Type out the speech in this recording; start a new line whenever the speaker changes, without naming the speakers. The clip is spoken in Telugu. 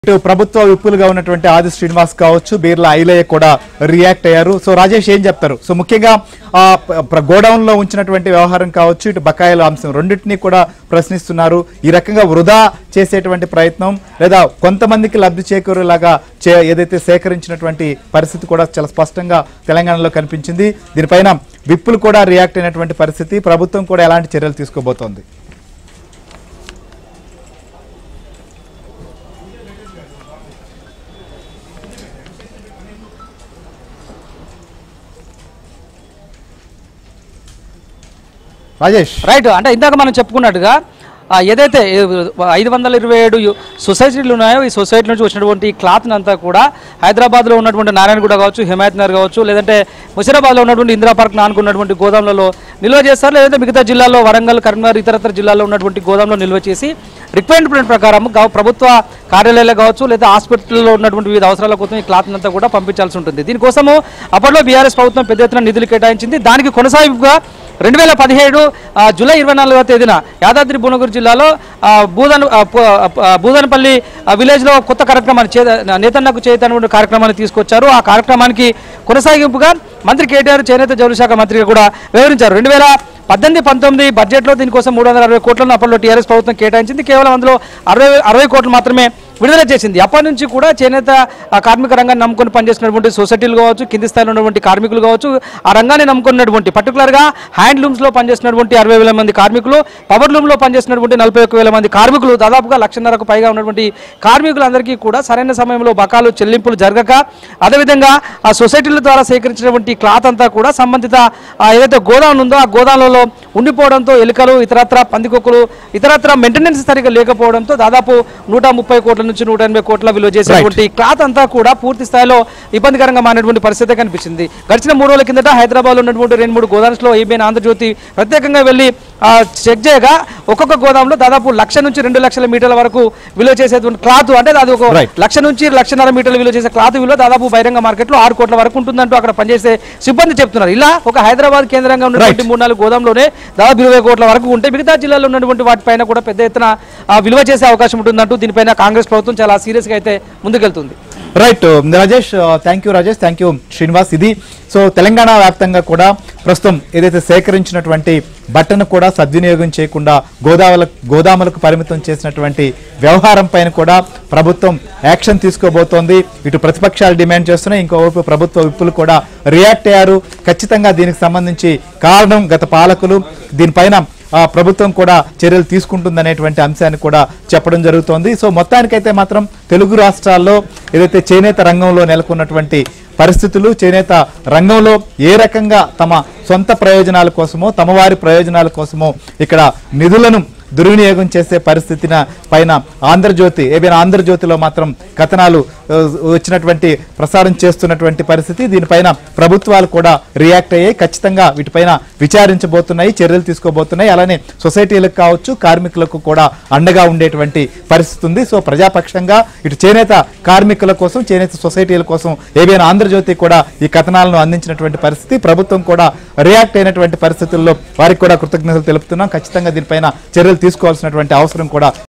ఇటు ప్రభుత్వ విప్పులుగా ఉన్నటువంటి ఆది శ్రీనివాస్ కావచ్చు బీర్ల ఐలయ్య కూడా రియాక్ట్ అయ్యారు సో రాజేష్ ఏం చెప్తారు సో ముఖ్యంగా ఆ ప్ర- గోడౌన్ లో ఉంచినటువంటి వ్యవహారం కావచ్చు ఇటు బకాయిల అంశం రెండింటినీ కూడా ప్రశ్నిస్తున్నారు ఈ రకంగా వృధా చేసేటువంటి ప్రయత్నం లేదా కొంతమందికి లబ్ధి చేకూరేలాగా చే ఏదైతే సేకరించినటువంటి పరిస్థితి కూడా చాలా స్పష్టంగా తెలంగాణలో కనిపించింది దీనిపైన విప్పులు కూడా రియాక్ట్ అయినటువంటి పరిస్థితి ప్రభుత్వం కూడా ఎలాంటి చర్యలు తీసుకోబోతోంది రాజేష్
రైట్ అంటే ఇందాక మనం చెప్పుకున్నట్టుగా ఆ, ఏదైతే ఐదు వందల ఇరవై ఏడు సొసైటీలు ఉన్నాయో ఈ సొసైటీ నుంచి వచ్చినటువంటి ఈ క్లాత్ని అంతా కూడా హైదరాబాద్లో ఉన్నటువంటి నారాయణగూడ కావచ్చు హిమాయత్ నగర్ కావచ్చు లేదంటే ముషిరాబాద్లో ఉన్నటువంటి ఇందిరా పార్క్ నానుకున్నటువంటి గోదాంలలో నిల్వ చేస్తారు లేదంటే మిగతా జిల్లాల్లో వరంగల్ కరీంనగర్ ఇతరత్ర జిల్లాల్లో ఉన్నటువంటి గోదాంలో నిల్వ చేసి రిక్వైర్మెంట్ ప్రకారం గవ- ప్రభుత్వ కార్యాలయాలు కావచ్చు లేదా హాస్పిటల్లో ఉన్నటువంటి వివిధ అవసరాల కోసం ఈ క్లాత్ అంతా కూడా పంపించాల్సి ఉంటుంది దీనికోసము అప్పట్లో బీఆర్ఎస్ ప్రభుత్వం పెద్ద ఎత్తున నిధులు కేటాయించింది దానికి కొనసాగింపుగా రెండు వేల పదిహేడు ఆ, జూలై ఇరవై నాలుగవ తేదీన యాదాద్రి భువనగిరి జిల్లాలో ఆ, బూదన్ ఆ, పు- ఆ, బూదనపల్లి ఆ, విలేజ్లో కొత్త కార్యక్రమాన్ని చే నేతన్నకు చేతనటువంటి కార్యక్రమాన్ని తీసుకొచ్చారు ఆ కార్యక్రమానికి కొనసాగింపుగా మంత్రి కేటీఆర్ చేనేత జౌళి శాఖ మంత్రిగా కూడా వివరించారు రెండు వేల పద్దెనిమిది పంతొమ్మిది బడ్జెట్లో దీనికోసం మూడు వందల అరవై కోట్లను అప్పట్లో టీఆర్ఎస్ ప్రభుత్వం కేటాయించింది కేవలం అందులో అరవై అరవై కోట్లు మాత్రమే విడుదల చేసింది అప్పటి నుంచి కూడా చేనేత ఆ, కార్మిక రంగాన్ని నమ్ముకొని పనిచేసినటువంటి సొసైటీలు కావచ్చు కింది స్థాయిలో ఉన్నటువంటి కార్మికులు కావచ్చు ఆ రంగాన్ని నమ్ముకున్నటువంటి పర్టికులర్గా హ్యాండ్లూమ్స్లో పనిచేసినటువంటి అరవై వేల మంది కార్మికులు పవర్ లూమ్లో పనిచేసినటువంటి నలభై ఒక్క వేల మంది కార్మికులు దాదాపుగా లక్షన్నరకు పైగా ఉన్నటువంటి కార్మికులందరికీ కూడా సరైన సమయంలో బకాలు చెల్లింపులు జరగక అదేవిధంగా ఆ సొసైటీల ద్వారా సేకరించినటువంటి క్లాత్ అంతా కూడా సంబంధిత ఆ, ఏదైతే గోదాం ఉందో ఆ గోదాంలలో ఉండిపోవడంతో ఎలుకలు ఇతరత్ర పందికొక్కులు ఇతరత్ర మెయింటెనెన్స్ సరిగా లేకపోవడంతో దాదాపు నూట ముప్పై కోట్ల నుంచి నూట ఎనభై కోట్ల విలువ చేసేటువంటి క్లాత్ అంతా కూడా పూర్తి స్థాయిలో ఇబ్బందికరంగా మారినటువంటి పరిస్థితి కనిపించింది గడిచిన మూడు రోజుల కిందట హైదరాబాద్ లో ఉన్నటువంటి రెండు మూడు గోదామ్స్ లో ఏబిఎన్ ఆంధ్రజ్యోతి ప్రత్యేకంగా వెళ్ళి ఆ, చెక్ చేయగా ఒక్కొక్క గోదాంలో దాదాపు లక్ష నుంచి రెండు లక్షల మీటర్ల వరకు విలువ చేసేటువంటి క్లాత్ అంటే అది ఒక
Right.
లక్ష నుంచి లక్షన్నర మీటర్ల విలువ చేసే క్లాత్ విలువ దాదాపు బహిరంగ మార్కెట్లో ఆరు కోట్ల వరకు ఉంటుందంటూ అక్కడ పనిచేసే సిబ్బంది చెప్తున్నారు ఇలా ఒక హైదరాబాద్ కేంద్రంగా ఉన్నటువంటి మూడు నాలుగు గోదాంలోనే దాదాపు ఇరవై కోట్ల వరకు ఉంటే మిగతా జిల్లాలో ఉన్నటువంటి వాటిపైన కూడా పెద్ద ఎత్తున ఆ, విలువ చేసే అవకాశం ఉంటుందంటూ దీనిపైన కాంగ్రెస్ ప్రభుత్వం చాలా సీరియస్గా అయితే ముందుకెళ్తుంది
right Rajesh thank you Rajesh thank you Srinivas ఇది సో తెలంగాణ వ్యాప్తంగా కూడా ప్రస్తుతం ఏదైతే సేకరించినటువంటి బట్టను కూడా సద్వినియోగం చేయకుండా గోదావల గోదాములకు పరిమితం చేసినటువంటి వ్యవహారం పైన కూడా ప్రభుత్వం యాక్షన్ తీసుకోబోతోంది ఇటు ప్రతిపక్షాలు డిమాండ్ చేస్తున్నాయి ఇంకోవైపు ప్రభుత్వ విప్పులు కూడా రియాక్ట్ అయ్యారు ఖచ్చితంగా దీనికి సంబంధించి కారణం గత పాలకులు దీనిపైన ఆ, ప్రభుత్వం కూడా చర్యలు తీసుకుంటుందనేటువంటి అంశాన్ని కూడా చెప్పడం జరుగుతోంది సో మొత్తానికైతే మాత్రం తెలుగు రాష్ట్రాల్లో ఏదైతే చేనేత రంగంలో నెలకొన్నటువంటి పరిస్థితులు చేనేత రంగంలో ఏ రకంగా తమ సొంత ప్రయోజనాల కోసమో తమ వారి ప్రయోజనాల కోసమో ఇక్కడ నిధులను దుర్వినియోగం చేసే పరిస్థితిన పైన ఆంధ్రజ్యోతి ఏదైనా ఆంధ్రజ్యోతిలో మాత్రం కథనాలు ఆ, వచ్చినటువంటి ప్రసారం చేస్తున్నటువంటి పరిస్థితి దీనిపైన ప్రభుత్వాలు కూడా రియాక్ట్ అయ్యాయి ఖచ్చితంగా వీటిపైన విచారించబోతున్నాయి చర్యలు తీసుకోబోతున్నాయి అలానే సొసైటీలకు కావచ్చు కార్మికులకు కూడా అండగా ఉండేటువంటి పరిస్థితి ఉంది సో ప్రజాపక్షంగా ఇటు చేనేత కార్మికుల కోసం చేనేత సొసైటీల కోసం ఏవైనా ఆంధ్రజ్యోతి కూడా ఈ కథనాలను అందించినటువంటి పరిస్థితి ప్రభుత్వం కూడా రియాక్ట్ అయినటువంటి పరిస్థితుల్లో వారికి కూడా కృతజ్ఞతలు తెలుపుతున్నాం ఖచ్చితంగా దీనిపైన చర్యలు తీసుకోవాల్సినటువంటి అవసరం కూడా